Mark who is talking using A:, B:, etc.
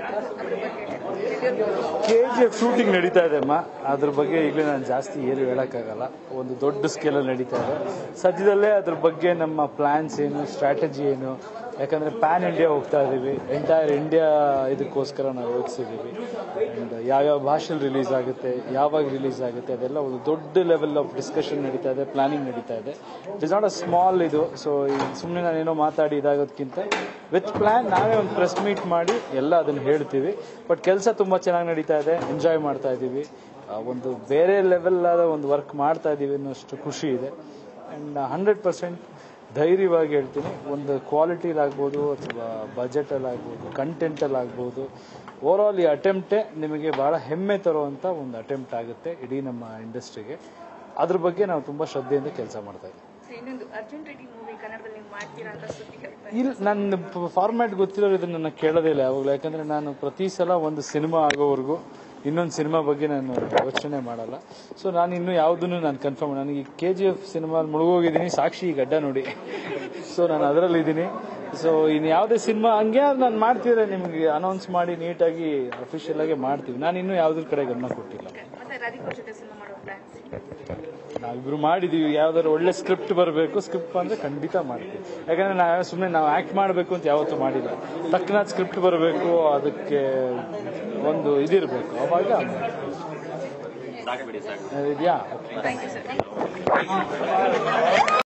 A: ಅದ್ರ ಬಗ್ಗೆ
B: K G F shooting ನಡೀತಾ ಇದೆ ಅಮ್ಮ ಅದ್ರ ಬಗ್ಗೆ ಈಗಲೇ ನಾನು ಜಾಸ್ತಿ ಏನು ಹೇಳೋಕ್ಕಾಗಲ್ಲ ಒಂದು ದೊಡ್ಡ ಸ್ಕೇಲಲ್ಲಿ ನಡೀತಾ ಇದೆ ಸದ್ಯದಲ್ಲೇ ಅದ್ರ ಬಗ್ಗೆ ನಮ್ಮ ಪ್ಲಾನ್ಸ್ ಏನು ಸ್ಟ್ರಾಟಜಿ ಏನು ಯಾಕಂದರೆ ಪ್ಯಾನ್ ಇಂಡಿಯಾ ಹೋಗ್ತಾ ಇದ್ದೀವಿ ಎಂಟೈರ್ ಇಂಡಿಯಾ ಇದಕ್ಕೋಸ್ಕರ ನಾವು ಯೋಚಿಸಿದ್ದೀವಿ ಆ್ಯಂಡ್ ಯಾವ್ಯಾವ ಭಾಷೆಲಿ ರಿಲೀಸ್ ಆಗುತ್ತೆ ಯಾವಾಗ ರಿಲೀಸ್ ಆಗುತ್ತೆ ಅದೆಲ್ಲ ಒಂದು ದೊಡ್ಡ ಲೆವೆಲ್ ಆಫ್ ಡಿಸ್ಕಷನ್ ನಡೀತಾ ಇದೆ ಪ್ಲಾನಿಂಗ್ ನಡೀತಾ ಇದೆ it is not a small ಇದು ಸೊ ಸುಮ್ಮನೆ ನಾನೇನೋ ಮಾತಾಡಿ ಇದಾಗೋದಕ್ಕಿಂತ ವಿತ್ ಪ್ಲಾನ್ ನಾವೇ ಒಂದು ಪ್ರೆಸ್ ಮೀಟ್ ಮಾಡಿ ಎಲ್ಲ ಅದನ್ನು ಹೇಳ್ತೀವಿ ಬಟ್ ಕೆಲಸ ತುಂಬ ಚೆನ್ನಾಗಿ ನಡೀತಾ ಇದೆ ಎಂಜಾಯ್ ಮಾಡ್ತಾ ಇದ್ದೀವಿ ಆ, ಒಂದು ಬೇರೆ ಲೆವೆಲ್ ಆದ ಒಂದು ವರ್ಕ್ ಮಾಡ್ತಾ ಇದ್ದೀವಿ ಅನ್ನೋಷ್ಟು ಖುಷಿ ಇದೆ ಆ್ಯಂಡ್ ಹಂಡ್ರೆಡ್ ಪರ್ಸೆಂಟ್ ಧೈರ್ಯವಾಗಿ ಹೇಳ್ತೀನಿ ಒಂದು ಕ್ವಾಲಿಟಿಲಾಗ್ಬೋದು ಅಥವಾ ಬಜೆಟಲ್ಲಾಗ್ಬೋದು ಕಂಟೆಂಟಲ್ಲಾಗ್ಬೋದು ಓವರ್ ಆಲ್ ಈ ಅಟೆಂಪ್ಟೇ ನಿಮಗೆ ಬಹಳ ಹೆಮ್ಮೆ ತರುವಂಥ ಒಂದು ಅಟೆಂಪ್ಟ್ ಆಗುತ್ತೆ ಇಡೀ ನಮ್ಮ ಇಂಡಸ್ಟ್ರಿಗೆ ಅದ್ರ ಬಗ್ಗೆ ನಾವು ತುಂಬ ಶ್ರದ್ಧೆಯಿಂದ ಕೆಲಸ ಮಾಡ್ತಾ ಇದ್ದೀವಿ
A: ಸೊ ಇನ್ನೊಂದು ಅರ್ಜುನ್ ರೆಡ್ಡಿ ಮೂವಿ ಕನ್ನಡದಲ್ಲಿ ನೀವು ಮಾಡ್ತೀರಾ ಅಂತ ಸುದ್ದಿ ಕೇಳ್ತಾ
B: ಇಲ್ಲ ನನ್ನ ಫಾರ್ಮ್ಯಾಟ್ ಗೊತ್ತಿರೋರು ಇದನ್ನ ನನ್ನ ಕೇಳೋದೇ ಇಲ್ಲ ಯಾವಾಗಲೂ ಯಾಕಂದ್ರೆ ನಾನು ಪ್ರತಿ ಸಲ ಒಂದು ಸಿನಿಮಾ ಆಗೋವರೆಗೂ ಇನ್ನೊಂದು ಸಿನಿಮಾ ಬಗ್ಗೆ ನಾನು ಯೋಚನೆ ಮಾಡಲ್ಲ ಸೊ ನಾನು ಇನ್ನೂ ಯಾವುದನ್ನು ನಾನು ಕನ್ಫರ್ಮ್ ನನಗೆ ಕೆ ಜಿ ಎಫ್ ಸಿನಿಮಾ ಮುಳುಗೋಗಿದ್ದೀನಿ ಸಾಕ್ಷಿ ಈ ಗಡ್ಡ ನೋಡಿ ಸೊ ನಾನು ಅದರಲ್ಲಿದ್ದೀನಿ ಸೊ ಇನ್ನು ಯಾವುದೇ ಸಿನಿಮಾ ಹಂಗೆ ನಾನು ಮಾಡ್ತಿದ್ರೆ ನಿಮಗೆ ಅನೌನ್ಸ್ ಮಾಡಿ ನೀಟಾಗಿ ಅಫಿಷಿಯಲ್ ಆಗಿ ಮಾಡ್ತೀವಿ ನಾನು ಇನ್ನೂ ಯಾವುದ್ರ ಕಡೆ ಗಮನ ಕೊಟ್ಟಿಲ್ಲ
A: ಮತ್ತೆ ರಾಧಿಕಾ ಜೊತೆ ಸಿನಿಮಾ ಮಾಡೋ ಪ್ಲಾನ್ಸ್
B: ನಾವಿಬ್ರು ಮಾಡಿದೀವಿ ಯಾವ್ದಾದ್ರು ಒಳ್ಳೆ ಸ್ಕ್ರಿಪ್ಟ್ ಬರಬೇಕು ಸ್ಕ್ರಿಪ್ಟ್ ಬಂದ್ರೆ ಖಂಡಿತ ಮಾಡ್ತೀವಿ ಯಾಕಂದ್ರೆ ನಾವು ಸುಮ್ಮನೆ ನಾವು ಆಕ್ಟ್ ಮಾಡಬೇಕು ಅಂತ ಯಾವತ್ತೂ ಮಾಡಿಲ್ಲ ತಕ್ಕನಾದ ಸ್ಕ್ರಿಪ್ಟ್ ಬರಬೇಕು ಅದಕ್ಕೆ ಒಂದು ಇದಿರಬೇಕು ಅವಾಗ ಇದೆಯಾ
A: ಥ್ಯಾಂಕ್ ಯು ಸರ್